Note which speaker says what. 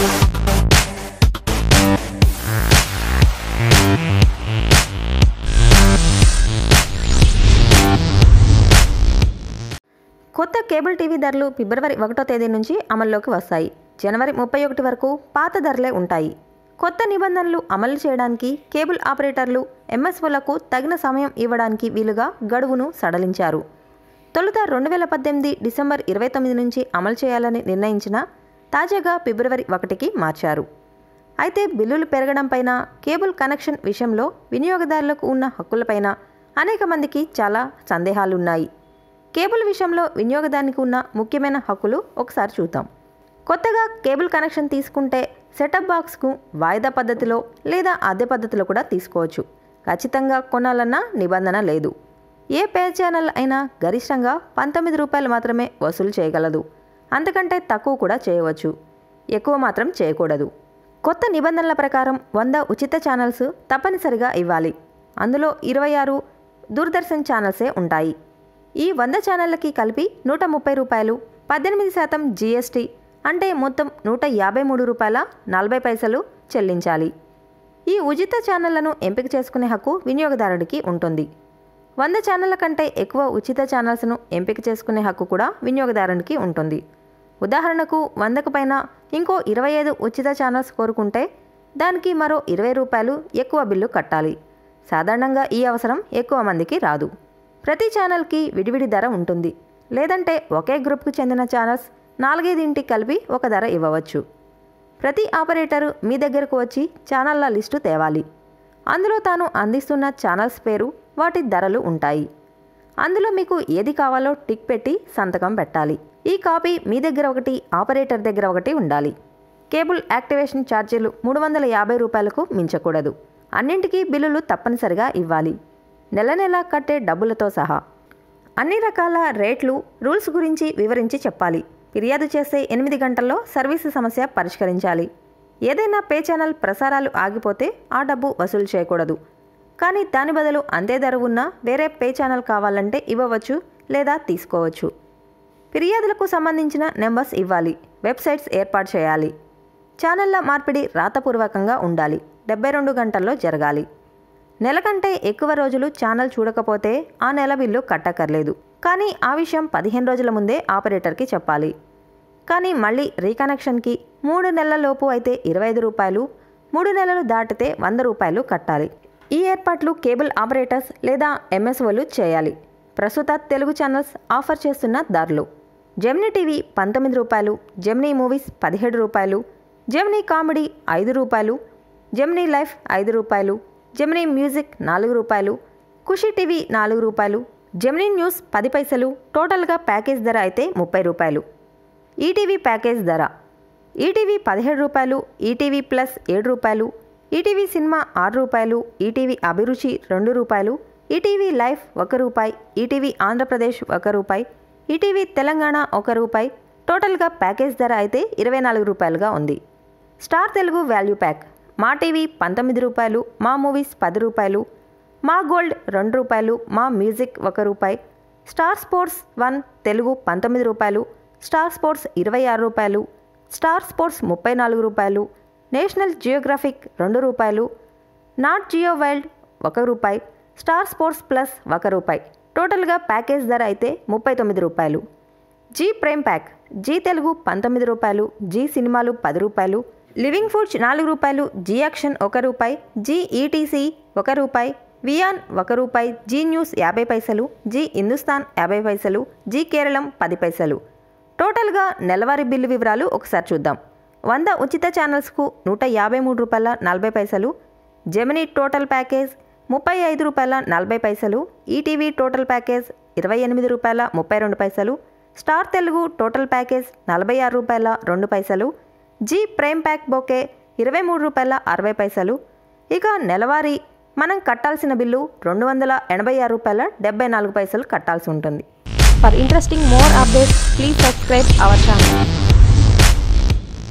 Speaker 1: కొత్త cable TV ధరలు ఫిబ్రవరి ఒకటో తేదీ నుంచి అమల్లోకి వస్తాయి జనవరి ముప్పై ఒకటి వరకు పాత ధరలే ఉంటాయి కొత్త నిబంధనలు అమలు చేయడానికి కేబుల్ ఆపరేటర్లు ఎంఎస్ఓలకు తగిన సమయం ఇవ్వడానికి వీలుగా గడువును సడలించారు తొలుత రెండు వేల పద్దెనిమిది డిసెంబర్ ఇరవై తొమ్మిది నుంచి అమలు చేయాలని నిర్ణయించిన తాజాగా ఫిబ్రవరి ఒకటికి మార్చారు అయితే బిల్లులు పెరగడంపైన కేబుల్ కనెక్షన్ విషయంలో వినియోగదారులకు ఉన్న హక్కులపైన అనేక మందికి చాలా సందేహాలున్నాయి కేబుల్ విషయంలో వినియోగదారునికి ఉన్న ముఖ్యమైన హక్కులు ఒకసారి చూద్దాం కొత్తగా కేబుల్ కనెక్షన్ తీసుకుంటే సెటప్ బాక్స్కు వాయిదా పద్ధతిలో లేదా అద్దె పద్ధతిలో కూడా తీసుకోవచ్చు ఖచ్చితంగా కొనాలన్న నిబంధన లేదు ఏ పే ఛానల్ అయినా గరిష్టంగా పంతొమ్మిది రూపాయలు మాత్రమే వసూలు చేయగలదు అంతకంటే తక్కువ కూడా చేయవచ్చు ఎక్కువ మాత్రం చేయకూడదు కొత్త నిబంధనల ప్రకారం వంద ఉచిత ఛానల్స్ తప్పనిసరిగా ఇవ్వాలి అందులో ఇరవై ఆరు దూరదర్శన్ ఛానల్సే ఉంటాయి ఈ వంద ఛానళ్ళకి కలిపి నూట ముప్పై రూపాయలు పద్దెనిమిది శాతం జీఎస్టీ అంటే మొత్తం నూట యాభై మూడు రూపాయల నలభై పైసలు చెల్లించాలి ఈ ఉచిత ఛానళ్లను ఎంపిక చేసుకునే హక్కు వినియోగదారుడికి ఉంటుంది వంద ఛానళ్ల కంటే ఎక్కువ ఉచిత ఛానల్స్ను ఎంపిక చేసుకునే హక్కు కూడా వినియోగదారునికి ఉంటుంది ఉదాహరణకు వందకు పైన ఇంకో ఇరవై ఐదు ఉచిత ఛానల్స్ కోరుకుంటే దానికి మరో ఇరవై రూపాయలు ఎక్కువ బిల్లు కట్టాలి సాధారణంగా ఈ అవసరం ఎక్కువ మందికి రాదు ప్రతి ఛానల్కి విడివిడి ధర ఉంటుంది లేదంటే ఒకే గ్రూప్కు చెందిన ఛానల్స్ నాలుగైదింటికి కలిపి ఒక ధర ఇవ్వవచ్చు ప్రతి ఆపరేటరు మీ దగ్గరకు వచ్చి ఛానళ్ల లిస్టు తేవాలి అందులో తాను అందిస్తున్న ఛానల్స్ పేరు వాటి ధరలు ఉంటాయి అందులో మీకు ఏది కావాలో టిక్ పెట్టి సంతకం పెట్టాలి ఈ కాపీ మీ దగ్గర ఒకటి ఆపరేటర్ దగ్గర ఒకటి ఉండాలి కేబుల్ యాక్టివేషన్ ఛార్జీలు మూడు వందల యాభై రూపాయలకు మించకూడదు అన్నింటికీ బిల్లులు తప్పనిసరిగా ఇవ్వాలి నెల నెల కట్టే డబ్బులతో సహా అన్ని రకాల రేట్లు రూల్స్ గురించి వివరించి చెప్పాలి ఫిర్యాదు చేసే ఎనిమిది గంటల్లో సర్వీసు సమస్య పరిష్కరించాలి ఏదైనా పే ఛానల్ ప్రసారాలు ఆగిపోతే ఆ డబ్బు వసూలు చేయకూడదు కానీ దాని బదులు అంతే ధర ఉన్న వేరే పే ఛానల్ కావాలంటే ఇవ్వవచ్చు లేదా తీసుకోవచ్చు ఫిర్యాదులకు సంబంధించిన నెంబర్స్ ఇవ్వాలి వెబ్సైట్స్ ఏర్పాటు చేయాలి ఛానళ్ల మార్పిడి రాతపూర్వకంగా ఉండాలి డెబ్బై రెండు గంటల్లో జరగాలి నెల కంటే ఎక్కువ రోజులు ఛానల్ చూడకపోతే ఆ నెల బిల్లు కట్టక్కర్లేదు కానీ ఆ విషయం పదిహేను రోజుల ముందే ఆపరేటర్కి చెప్పాలి కానీ మళ్ళీ రీకనెక్షన్కి మూడు నెలల లోపు అయితే ఇరవై ఐదు రూపాయలు మూడు నెలలు దాటితే వంద రూపాయలు కట్టాలి ఈ ఏర్పాట్లు కేబుల్ ఆపరేటర్స్ లేదా ఎంఎస్ఓలు చేయాలి ప్రస్తుత తెలుగు ఛానల్స్ ఆఫర్ చేస్తున్న ధరలు జెమినీ టీవీ పంతొమ్మిది రూపాయలు జెమినీ మూవీస్ పదిహేడు రూపాయలు జెమినీ కామెడీ ఐదు రూపాయలు జెమినీ లైఫ్ ఐదు రూపాయలు జెమినీ మ్యూజిక్ నాలుగు రూపాయలు ఖుషి టీవీ నాలుగు రూపాయలు జెమినీ న్యూస్ పది పైసలు టోటల్గా ప్యాకేజ్ ధర అయితే ముప్పై రూపాయలు ఈటీవీ ప్యాకేజ్ ధర ఈటీవీ పదిహేడు రూపాయలు ఈటీవీ ప్లస్ ఏడు రూపాయలు ఈటీవీ సినిమా ఆరు రూపాయలు ఈటీవీ అభిరుచి రెండు రూపాయలు ఈటీవీ లైఫ్ ఒక రూపాయి ఈటీవీ ఆంధ్రప్రదేశ్ ఒక రూపాయి ఈటీవీ తెలంగాణ ఒక రూపాయి టోటల్గా ప్యాకేజ్ ధర అయితే ఇరవై నాలుగు రూపాయలుగా ఉంది star Telugu value pack Maa TV పంతొమ్మిది రూపాయలు మా మూవీస్ పది రూపాయలు మా గోల్డ్ రెండు రూపాయలు మా మ్యూజిక్ ఒక రూపాయి స్టార్ స్పోర్ట్స్ వన్ తెలుగు పంతొమ్మిది రూపాయలు స్టార్ స్పోర్ట్స్ ఇరవై ఆరు రూపాయలు స్టార్ స్పోర్ట్స్ ముప్పై నాలుగు రూపాయలు నేషనల్ జియోగ్రఫిక్ రెండు రూపాయలు నాట్ జియో వైల్డ్ ఒక రూపాయి స్టార్ స్పోర్ట్స్ ప్లస్ ఒక రూపాయి టోటల్గా ప్యాకేజ్ ధర అయితే ముప్పై తొమ్మిది రూపాయలు జీ ప్రేమ్ ప్యాక్ జీ తెలుగు పంతొమ్మిది రూపాయలు జీ సినిమాలు పది రూపాయలు లివింగ్ ఫుడ్స్ నాలుగు రూపాయలు జీ యాక్షన్ ఒక రూపాయి జీ ఈటీసీ ఒక రూపాయి వియాన్ ఒక రూపాయి జీ న్యూస్ యాభై పైసలు జీ హిందుస్థాన్ యాభై పైసలు జీ కేరళం పది పైసలు టోటల్గా నెలవారీ బిల్లు వివరాలు ఒకసారి చూద్దాం వంద ఉచిత ఛానల్స్కు నూట యాభై మూడు రూపాయల నలభై పైసలు జెమినీ టోటల్ ప్యాకేజ్ ముప్పై ఐదు రూపాయల నలభై పైసలు ఈటీవీ టోటల్ ప్యాకేజ్ ఇరవై ఎనిమిది రూపాయల ముప్పై రెండు పైసలు స్టార్ తెలుగు టోటల్ ప్యాకేజ్ నలభై ఆరు రూపాయల రెండు పైసలు జీ ప్రేమ్ ప్యాక్ బోకే ఇరవై మూడు రూపాయల అరవై పైసలు ఇక నెలవారీ మనం కట్టాల్సిన బిల్లు రెండు వందల ఎనభై ఆరు రూపాయల డెబ్బై నాలుగు పైసలు కట్టాల్సి ఉంటుంది
Speaker 2: For interesting more updates, please subscribe our channel.